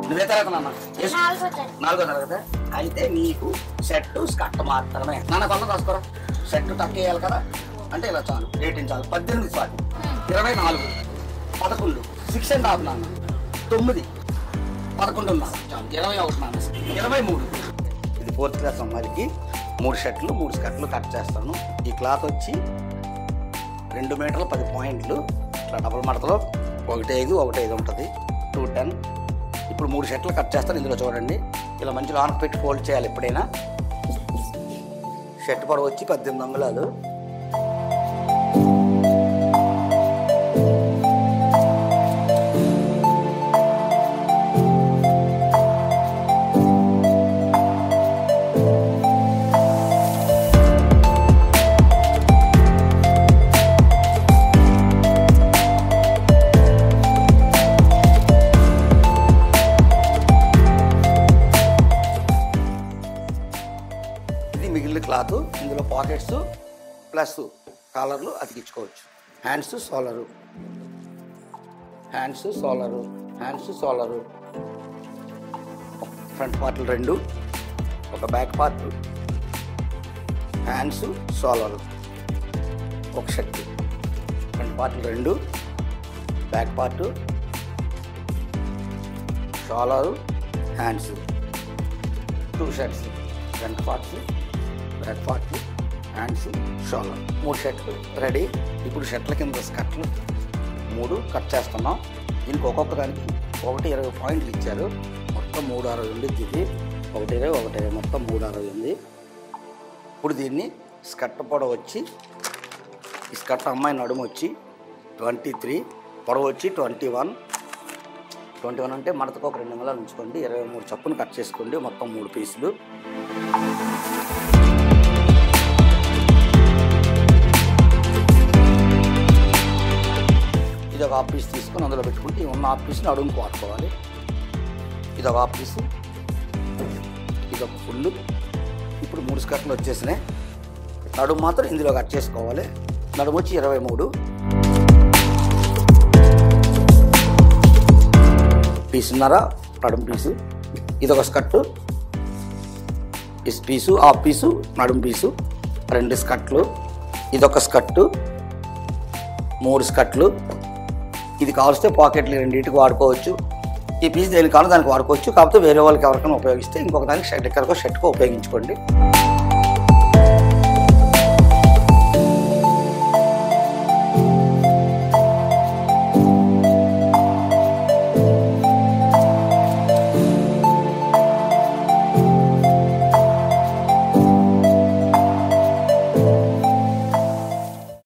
నువ్వే తరగతి నాన్న వేసుకో. నాలుగో తరగతి నాలుగో తరగతి అయితే నీకు షర్ట్ స్కర్ట్ మాత్రమే నాన్న కొన్న రాసుకోరా షర్ట్ టక్ వేయాలి కదా అంటే ఇలా చాలు ఎయిటీన్ చాలు పద్దెనిమిది చాలు ఇరవై నాలుగు పదకొండు సిక్స్ అండ్ హాఫ్ నాన్న తొమ్మిది పదకొండున్నర చాలు ఇరవై ఒకటి నాన్న ఇరవై మూడు ఇది ఫోర్త్ క్లాస్ అమ్మాయికి మూడు షర్ట్లు మూడు స్కర్ట్లు కట్ చేస్తాను ఈ క్లాత్ వచ్చి రెండు మీటర్లు పది పాయింట్లు ఇట్లా డబుల్ మడతలో ఒకటి ఐదు ఒకటి ఐదు ఉంటుంది టూ టెన్ ఇప్పుడు మూడు షర్ట్లు కట్ చేస్తాను ఇందులో చూడండి ఇలా మంచి లాన్ పెట్టి ఫోల్డ్ చేయాలి ఎప్పుడైనా షర్ట్ పొడవు వచ్చి పద్దెనిమిది అంగుళాలు ఇది మిగిలిన క్లాత్ ఇందులో పాకెట్స్ ప్లస్ కాలర్లు అతికించుకోవచ్చు hands shoulder hands shoulder hands shoulder front పార్ట్లు రెండు ఒక బ్యాక్ పార్ట్ హ్యాండ్స్ సోలరు ఒక షర్ట్ ఫ్రంట్ పార్ట్లు రెండు back part shoulder hands two shirts front parts back పార్ట్లు హ్యాండ్స్ షోల్డర్ మూడు షర్ట్లు రెడీ ఇప్పుడు షర్ట్ల కింద స్కర్ట్లు మూడు కట్ చేస్తున్నాం దీనికి ఒక్కొక్క దానికి ఒకటి ఇరవై పాయింట్లు ఇచ్చారు మొత్తం మూడు అరవై ఉండిద్ది ఇది ఒకటి ఇరవై ఒకటి ఇరవై మొత్తం మూడు అరవై ఉంది ఇప్పుడు దీన్ని స్కర్ట్ పొడవు వచ్చి ఈ స్కర్ట్ అమ్మాయి నడుము వచ్చి ట్వంటీ త్రీ పొడవు వచ్చి ట్వంటీ వన్ ట్వంటీ వన్ అంటే మడతకు ఒక రెండు వందలు ఉంచుకోండి ఇరవై మూడు చప్పును కట్ చేసుకోండి మొత్తం మూడు పీసులు ఇది ఒక హాఫ్ పీస్ తీసుకొని అందులో పెట్టుకుంటే ఈ ఉన్న హాఫ్ పీస్ని అడుగుకు వాడుకోవాలి ఇది ఒక హాఫ్ పీసు ఇది ఒక ఫుల్ ఇప్పుడు మూడు స్కర్ట్లు వచ్చేసినాయి నడుము మాత్రం ఇందులో కట్ చేసుకోవాలి నడుము వచ్చి ఇరవై మూడు పీసున్నర నడుము పీసు ఇది ఒక స్కర్టు ఈ పీసు ఆ పీసు నడుము పీసు రెండు స్కర్ట్లు ఇదొక స్కర్టు మూడు స్కర్ట్లు ఇది కావలిస్తే పాకెట్లు రెండింటికి వాడుకోవచ్చు ఈ పీస్ దేనికి కావాలో దానికి వాడుకోవచ్చు కాకపోతే వేరే వాళ్ళకి ఎవరికైనా ఉపయోగిస్తే ఇంకొక దానికి షర్ట్ ఎక్కడికో షర్ట్కో ఉపయోగించుకోండి